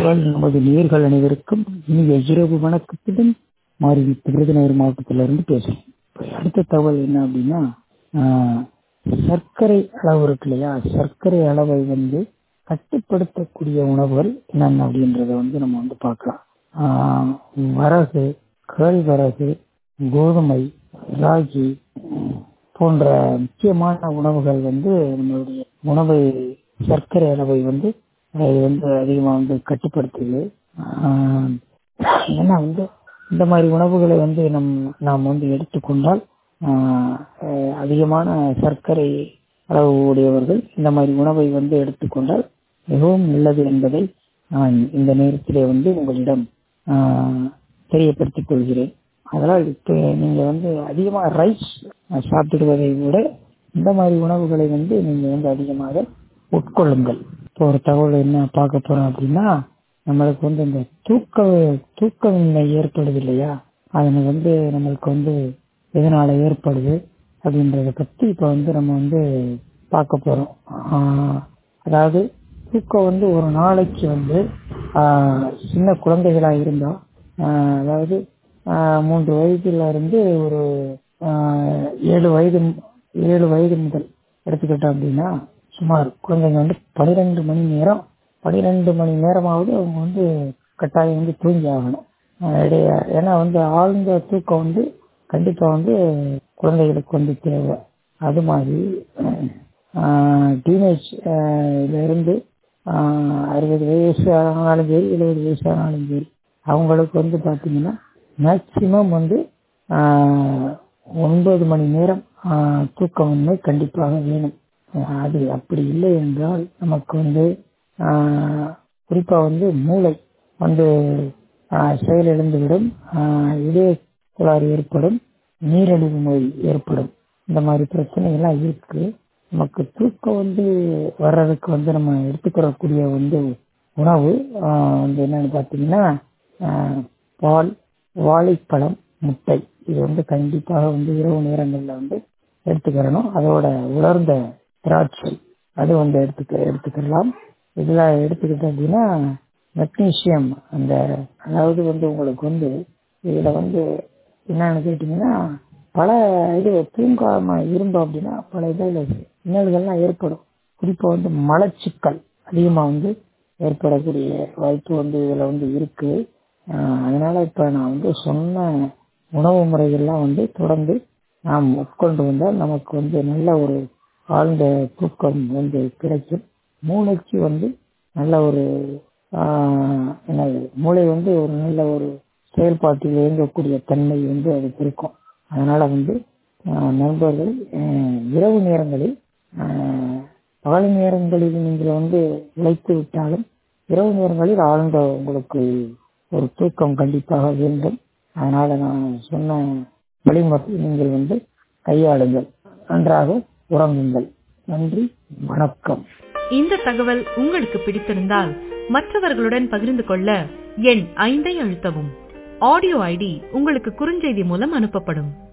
குரல் நமது நேர்கள் அனைவருக்கும் இனிய இரவு வணக்கத்துடன் மாறி விருதுநகர் மாவட்டத்திலிருந்து பேசுறேன் இப்ப அடுத்த தகவல் என்ன அப்படின்னா ஆஹ், சர்க்கரை அளவு இருக்கு இல்லையா சர்க்கரை அளவை வந்து கட்டுப்படுத்தக்கூடிய உணவுகள் என்னென்ன அப்படின்றத வந்து நம்ம வந்து பார்க்கலாம் ஆஹ், வரகு கேழ்வரகு கோதுமை ராகி உம், போன்ற முக்கியமான உணவுகள் வந்து நம்மளுடைய உணவை சர்க்கரை அளவை வந்து அது வந்து அதிகமாக வந்து கட்டுப்படுத்துது ஆஹ், ஏன்னா வந்து இந்த மாதிரி உணவுகளை வந்து நம் நாம் வந்து எடுத்துக்கொண்டால் ஆஹ், அஹ், அதிகமான சர்க்கரை அளவு உடையவர்கள் இந்த மாதிரி உணவை வந்து எடுத்துக்கொண்டால் மிகவும் நல்லது என்பதை நான் இந்த நேரத்திலே வந்து உங்களிடம் ஆஹ், தெரியப்படுத்திக் கொள்கிறேன் அதனால் இப்போ நீங்க வந்து அதிகமாக ரைஸ் சாப்பிடுவதை விட இந்த மாதிரி உணவுகளை வந்து நீங்க வந்து அதிகமாக உட்கொள்ளுங்கள் இப்போ ஒரு தகவல் என்ன பார்க்க போறோம் அப்படின்னா நம்மளுக்கு வந்து இந்த தூக்க தூக்கமின்மை ஏற்படுது இல்லையா அது வந்து நம்மளுக்கு வந்து எதனால ஏற்படுது அப்படின்றத பத்தி இப்போ வந்து நம்ம வந்து பார்க்க போறோம் ஆஹ் அதாவது தூக்கம் வந்து ஒரு நாளைக்கு வந்து ஆஹ் சின்ன குழந்தைகளா இருந்தா ஆஹ் அதாவது ஆஹ் மூன்று வயதுல இருந்து ஒரு ஆஹ் ஏழு வயது ஏழு வயது முதல் எடுத்துக்கிட்டோம் அப்படின்னா சுமார் குழந்தைங்க வந்து பனிரெண்டு மணி நேரம் பனிரெண்டு மணி நேரமாவது அவங்க வந்து கட்டாயம் வந்து தூங்கி ஆகணும் ஆஹ் இடைய- ஏன்னா வந்து ஆழ்ந்த தூக்கம் வந்து கண்டிப்பா வந்து குழந்தைகளுக்கு வந்து தேவை அது மாதிரி டீனேஜ் இருந்து ஆஹ் அறுபது வயசு ஆனாலும் சரி எழுபது வயசு ஆனாலும் சரி அவங்களுக்கு வந்து பாத்தீங்கன்னா மேக்சிமம் வந்து ஆஹ் ஒன்பது மணி நேரம் ஆஹ் தூக்கமின்மை கண்டிப்பாக வேணும் ஆஹ் அது அப்படி இல்லை என்றால் நமக்கு வந்து ஆஹ் குறிப்பா வந்து மூளை வந்து ஆஹ் செயலிழந்துவிடும் ஆஹ் இதய கோளாறு ஏற்படும் நீரிழிவு நோய் ஏற்படும் இந்த மாதிரி பிரச்சனை எல்லாம் இருக்கு நமக்கு தூக்கம் வந்து வர்றதுக்கு வந்து நம்ம எடுத்துக்கிறக்கூடிய வந்து உணவு ஆஹ் வந்து என்னன்னு பார்த்தீங்கன்னா ஆஹ் பால் வாழைப்பழம் முட்டை இது வந்து கண்டிப்பாக வந்து இரவு நேரங்கள்ல வந்து எடுத்துக்கிறணும் அதோட உலர்ந்த திராட்சை அது வந்து எடுத்துக்க எடுத்துக்கலாம் இதெல்லாம் எடுத்துக்கிட்டோம் அப்படின்னா மெக்னீசியம் அந்த அதாவது வந்து உங்களுக்கு வந்து இதுல வந்து என்னன்னு கேட்டீங்கன்னா பல இது தூங்காம இருந்தோம் அப்படின்னா பல இதில் இன்னல்கள்லாம் ஏற்படும் குறிப்பா வந்து மலச்சிக்கல் அதிகமா வந்து ஏற்படக்கூடிய வாய்ப்பு வந்து இதுல வந்து இருக்கு ஆஹ் அதனால இப்ப நான் வந்து சொன்ன உணவு முறைகள்லாம் வந்து தொடர்ந்து நாம் உட்கொண்டு வந்தால் நமக்கு வந்து நல்ல ஒரு ஆழ்ந்த தூக்கம் வந்து கிடைக்கும் மூளைக்கு வந்து நல்ல ஒரு ஆஹ் என்னது மூளை வந்து ஒரு நல்ல ஒரு செயல்பாட்டில் இயங்கக்கூடிய தன்மை வந்து அதுக்கு இருக்கும் அதனால வந்து ஆஹ் நண்பர்கள் ஆஹ் இரவு நேரங்களில் ஆஹ் பகல் நேரங்களில் நீங்கள் வந்து உழைத்து விட்டாலும் இரவு நேரங்களில் ஆழ்ந்த உங்களுக்கு ஒரு தூக்கம் கண்டிப்பாக வேண்டும் அதனால நான் சொன்ன வழிமுறை நீங்கள் வந்து கையாளுங்கள் நன்றாக உறங்குங்கள் நன்றி வணக்கம் இந்த தகவல் உங்களுக்கு பிடித்திருந்தால் மற்றவர்களுடன் பகிர்ந்து கொள்ள எண் ஐந்தை அழுத்தவும் ஆடியோ ஐடி உங்களுக்கு குறுஞ்செய்தி மூலம் அனுப்பப்படும்